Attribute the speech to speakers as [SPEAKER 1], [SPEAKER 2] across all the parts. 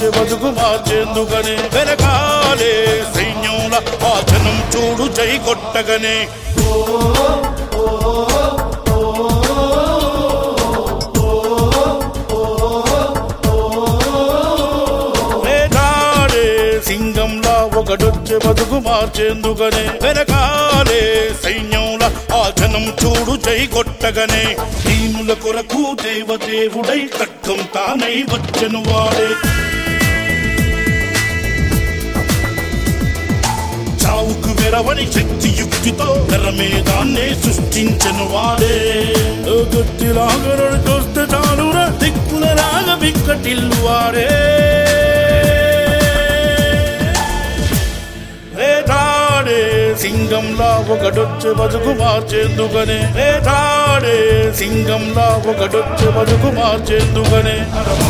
[SPEAKER 1] ఒకడొచ్చి బతుకు మార్చేందుకనే వెనకాలే సైన్యంల ఆ జనం చూడు జై కొట్టగనే వేటాడే సింగంలా ఒకడొచ్చి బతుకు మార్చేందుకనే వెనకాలే సైన్యంలా ఆ జనం చూడు జై కొట్టగనే దీనుల కొరకు దేవదేవుడై కట్టం తానై వచ్చను వాడే చావుకు వెరవని శక్తి యుక్తితో తెరమేదాన్నే సృష్టించను వాడే గట్టిలాగరడు చూస్తే చాలురా దిక్కుల రాగ బిక్కటిల్లు వాడే వేటాడే సింగంలా ఒకడొచ్చి బతుకు మార్చేందుకనే వేటాడే సింగంలా ఒకడొచ్చి బతుకు మార్చేందుకనే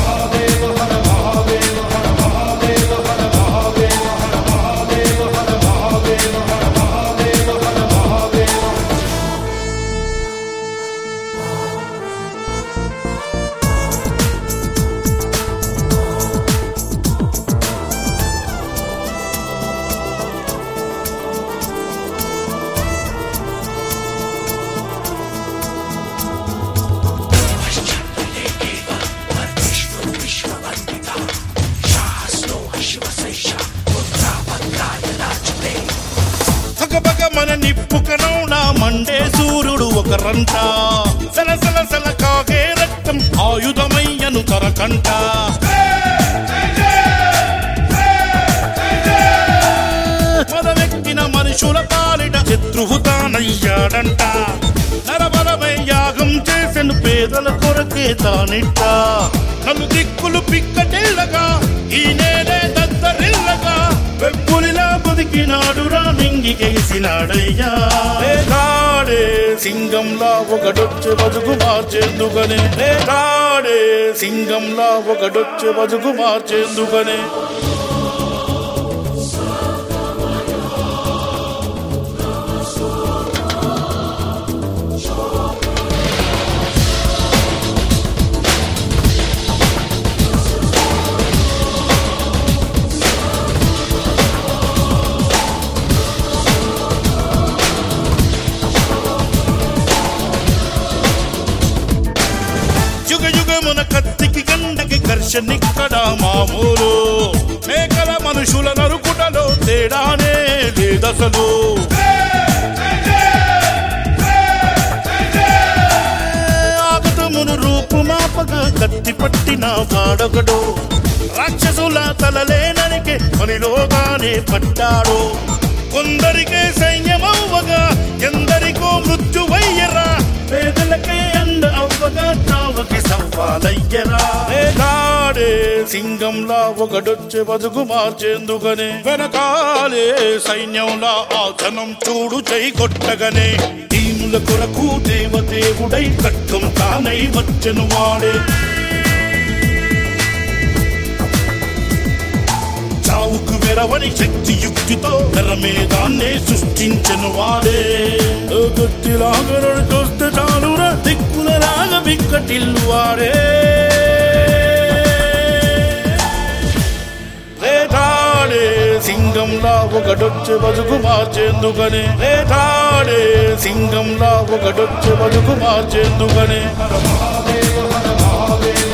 [SPEAKER 1] పగపగ మన నిప్పుకనం నా మండే సూర్యుడు ఒక రంట సల సల సల కాగే రక్తం ఆయుధమయ్యను తరకంట మదవెక్కిన మనుషుల పాలిట శత్రువు తానయ్యాడంట నరబలమై యాగం చేసెను పేదల కొరకే తానిట్ట నలు దిక్కులు పిక్కటిల్లగా ఈ నేలే దద్దరిల్లగా వెప్పులిలా బతికినాడు రా మింగికేసినాడయ్యా వేటాడే సింగంలా ఒకడొచ్చి బతుకు మార్చేందుకనే వేటాడే సింగంలా ఒకడొచ్చి బతుకు మార్చేందుకనే యుగ యుగమున కత్తికి గండకి ఘర్షణిక్కడ మామూలు మేకల మనుషుల నరుకుటలో తేడానే లేదసలు ఆగతమును రూపుమాపగా కత్తి పట్టిన వాడొకడు రాక్షసుల తలలేననికి పనిలోగానే పట్టాడు కొందరికే సైన్యమవ్వగా ఎందరికో మృత్యువయ్యరా పేదలకే అండ అవ్వగా చావకి సవ్వాలయ్యరా వేటాడే సింగంలా ఒకడొచ్చి బతుకు మార్చేందుకనే వెనకాలే సైన్యంలా ఆ జనం చూడు చై కొట్టగనే దీనుల కొరకు దేవదేవుడై కట్టం తానై వచ్చెను వాడే చావుకు వెరవని శక్తి యుక్తితో తెరమేదాన్నే సృష్టించను వాడే గట్టిలాగరడు చూస్తే చాలురా దిక్కుల రాగ బిక్కటిల్లు వాడే వేటాడే సింగంలా ఒకడొచ్చి బతుకు మార్చేందుకనే వేటాడే సింగంలా ఒకడొచ్చి బతుకు మార్చేందుకనే హర మహాదేవ హర మహాదేవ